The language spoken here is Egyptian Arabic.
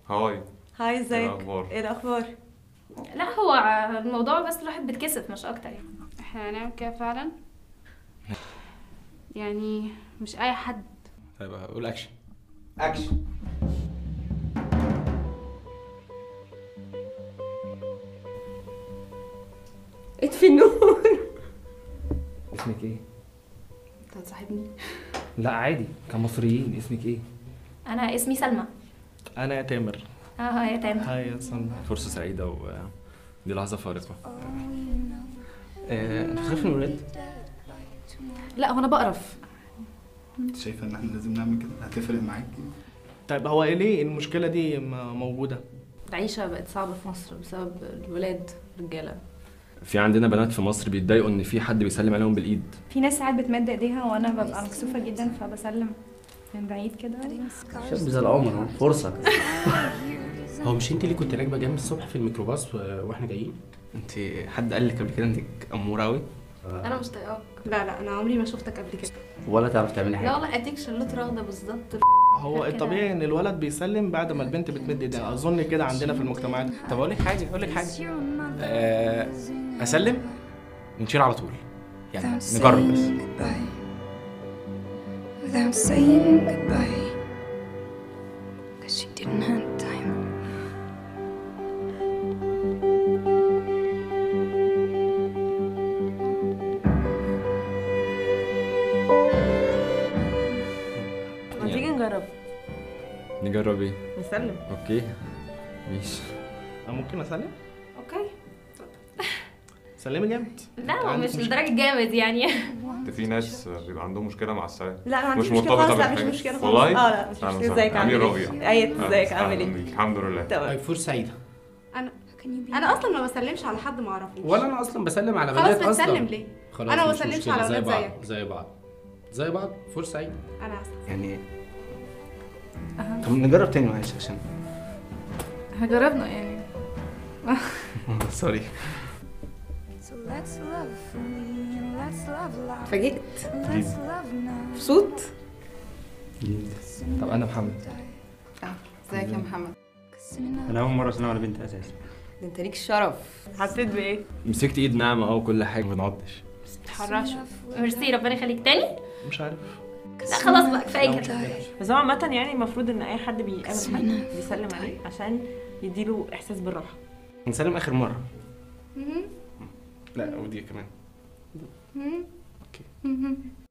هاي هاي ايه ازيك الاخبار ايه الاخبار لا هو الموضوع بس الواحد بيتكسف مش اكتر يعني احنا هنعمل كده فعلا يعني مش اي حد طيب قول اكشن اكشن اطفي النور اسمك ايه؟ انت هتصاحبني لا عادي كمصريين اسمك ايه؟ انا اسمي سلمى انا يا تامر اه يا تامر هاي يا سلمى فرصة سعيدة و دي لحظة فارقة آه، انت بتخاف من الولاد؟ لا هو انا بقرف انت شايفه ان احنا لازم نعمل كده هتفرق معاك طيب هو إيه ليه المشكله دي م- موجوده؟ العيشة بقت صعبة في مصر بسبب الولاد رجالة في عندنا بنات في مصر بيتضايقوا ان في حد بيسلم عليهم بالايد في ناس ساعات بتمد ايديها وانا ببقى مكسوفه جدا فبسلم من بعيد كده شاب زي القمر أهو، فرصة هو مش انت اللي كنت راكبه جنبي الصبح في الميكروباص و- واحنا جايين؟ انت حد قال لك قبل كده انك اموره قوي؟ انا مش طايقاك لا لا انا عمري ما شفتك قبل كده ولا تعرف تعملي حاجة لا والله اديك شلوت راغده بالظبط هو الطبيعي ان الولد بيسلم بعد ما البنت بتمد ايديها اظن كده عندنا في المجتمعات طب اقول لك حاجه اقول لك حاجه آه، اسلم ونشيل على طول يعني نجرب بس without saying goodbye cause she didn't have time ما تيجي نجرب نجرب ايه نسلم اوكي ماشي أنا ممكن اسلم؟ اوكي سلمي جامد لا هو عندك مش مشكلة؟ لدرجه جامد يعني ده في ناس بيبقى عندهم مشكلة مع السلام لا انا ما مش عنديش مشكله مرتبطة خالص لا مش بالحاجة. مشكله خالص والله؟ اه لا مش أهلا مشكله وسهلا. ازيك عامل أمير ايه ربيع. ايت آه، ازيك عامل أهلا ايه بيك. الحمد لله تمام طيب فرصه سعيده انا can you be انا اصلا ما بسلمش على حد ما اعرفوش ولا انا اصلا بسلم على خلاص بنات اصلا بتسلم ليه خلاص أنا ما مش بسلمش مشكلة، على زي ولاد بعض زيك. زي بعض زي بعض فرصه سعيده انا اسف يعني طب نجرب تاني معلش عشان جربنا يعني سوري so let's love fully and let's love loud اتفاجئت let's love now مبسوط طب انا محمد ازيك يا محمد cause in another أنا أول مرة أسلم على بنت أساسا ده انت ليك شرف حسيت بايه مسكت ايد ناعمة اه وكل حاجة ما بنعضش تحرشوا ميرسي ربنا يخليك تاني مش عارف لا خلاص بقى كفايه كده بس هو عامة يعني المفروض ان اي حد بيقابل حد بيسلم عليه عشان يديله احساس بالراحة نسلم اخر مره مهم. لا ودي كمان مهم. اوكي مهم.